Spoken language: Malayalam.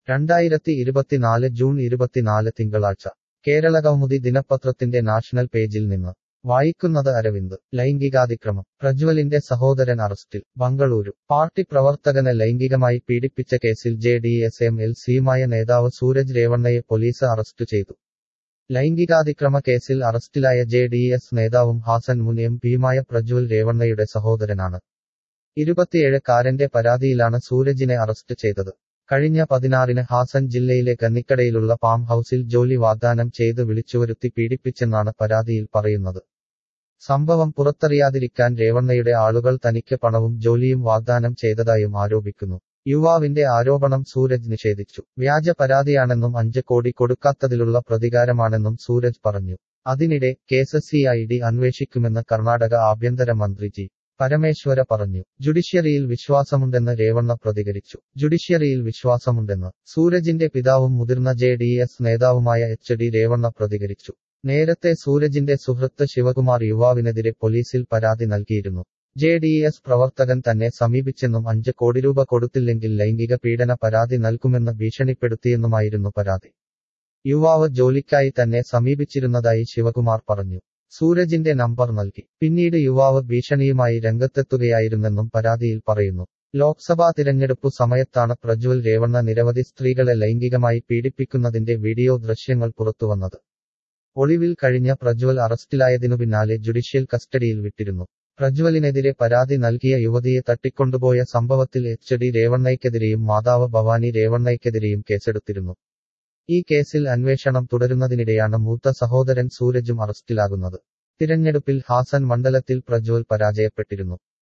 രണ്ടായിരത്തി ഇരുപത്തിനാല് ജൂൺ ഇരുപത്തിനാല് തിങ്കളാഴ്ച കേരളകൗമുദി ദിനപത്രത്തിന്റെ നാഷണൽ പേജിൽ നിന്ന് വായിക്കുന്നത് അരവിന്ദ് ലൈംഗികാതിക്രമം പ്രജ്വലിന്റെ സഹോദരൻ അറസ്റ്റിൽ ബംഗളൂരു പാർട്ടി പ്രവർത്തകനെ ലൈംഗികമായി പീഡിപ്പിച്ച കേസിൽ J D S M L സിയുമായ നേതാവ് സൂരജ് രേവണ്ണയെ പോലീസ് അറസ്റ്റ് ചെയ്തു ലൈംഗികാതിക്രമ കേസിൽ അറസ്റ്റിലായ ജെ ഡി എസ് നേതാവും ഹാസൻ മുൻ എം പിയുമായ പ്രജ്വൽ രേവണ്ണയുടെ സഹോദരനാണ് ഇരുപത്തിയേഴക്കാരന്റെ പരാതിയിലാണ് സൂരജിനെ അറസ്റ്റ് ചെയ്തത് കഴിഞ്ഞ പതിനാറിന് ഹാസൻ ജില്ലയിലെ കന്നിക്കടയിലുള്ള പാം ഹൌസിൽ ജോലി വാഗ്ദാനം ചെയ്ത് വിളിച്ചുവരുത്തി പീഡിപ്പിച്ചെന്നാണ് പരാതിയിൽ പറയുന്നത് സംഭവം പുറത്തറിയാതിരിക്കാൻ രേവണ്ണയുടെ ആളുകൾ തനിക്ക് പണവും ജോലിയും വാഗ്ദാനം ചെയ്തതായും ആരോപിക്കുന്നു യുവാവിന്റെ ആരോപണം സൂരജ് നിഷേധിച്ചു വ്യാജ പരാതിയാണെന്നും അഞ്ച് കോടി കൊടുക്കാത്തതിലുള്ള പ്രതികാരമാണെന്നും സൂരജ് പറഞ്ഞു അതിനിടെ കേസ് സി ഐ ഡി അന്വേഷിക്കുമെന്ന് കർണാടക ആഭ്യന്തര മന്ത്രി ജി പരമേശ്വര പറഞ്ഞു ജുഡീഷ്യറിയിൽ വിശ്വാസമുണ്ടെന്ന് രേവണ്ണ പ്രതികരിച്ചു ജുഡീഷ്യറിയിൽ വിശ്വാസമുണ്ടെന്ന് സൂരജിന്റെ പിതാവും മുതിർന്ന ജെ ഡി എസ് നേതാവുമായ എച്ച് ഡി രേവണ്ണ പ്രതികരിച്ചു നേരത്തെ സൂരജിന്റെ സുഹൃത്ത് ശിവകുമാർ യുവാവിനെതിരെ പോലീസിൽ പരാതി നൽകിയിരുന്നു ജെ ഡി എസ് പ്രവർത്തകൻ തന്നെ സമീപിച്ചെന്നും അഞ്ച് കോടി രൂപ കൊടുത്തില്ലെങ്കിൽ ലൈംഗിക പീഡന പരാതി നൽകുമെന്ന് ഭീഷണിപ്പെടുത്തിയെന്നുമായിരുന്നു പരാതി യുവാവ് ജോലിക്കായി തന്നെ സമീപിച്ചിരുന്നതായി ശിവകുമാർ പറഞ്ഞു സൂരജിന്റെ നമ്പർ നൽകി പിന്നീട് യുവാവ് ഭീഷണിയുമായി രംഗത്തെത്തുകയായിരുന്നെന്നും പരാതിയിൽ പറയുന്നു ലോക്സഭാ തിരഞ്ഞെടുപ്പു സമയത്താണ് പ്രജ്വൽ രേവണ്ണ നിരവധി സ്ത്രീകളെ ലൈംഗികമായി പീഡിപ്പിക്കുന്നതിന്റെ വീഡിയോ ദൃശ്യങ്ങൾ പുറത്തുവന്നത് ഒളിവിൽ കഴിഞ്ഞ പ്രജ്വൽ അറസ്റ്റിലായതിനു പിന്നാലെ ജുഡീഷ്യൽ കസ്റ്റഡിയിൽ വിട്ടിരുന്നു പ്രജ്വലിനെതിരെ പരാതി നൽകിയ യുവതിയെ തട്ടിക്കൊണ്ടുപോയ സംഭവത്തിൽ എച്ച് ഡി രേവണ്ണയ്ക്കെതിരെയും മാതാവ് ഭവാനി രേവണ്ണയ്ക്കെതിരെയും കേസെടുത്തിരുന്നു ഈ കേസിൽ അന്വേഷണം തുടരുന്നതിനിടെയാണ് മൂത്ത സഹോദരൻ സൂരജും അറസ്റ്റിലാകുന്നത് തിരഞ്ഞെടുപ്പിൽ ഹാസൻ മണ്ഡലത്തിൽ പ്രജ്വൽ പരാജയപ്പെട്ടിരുന്നു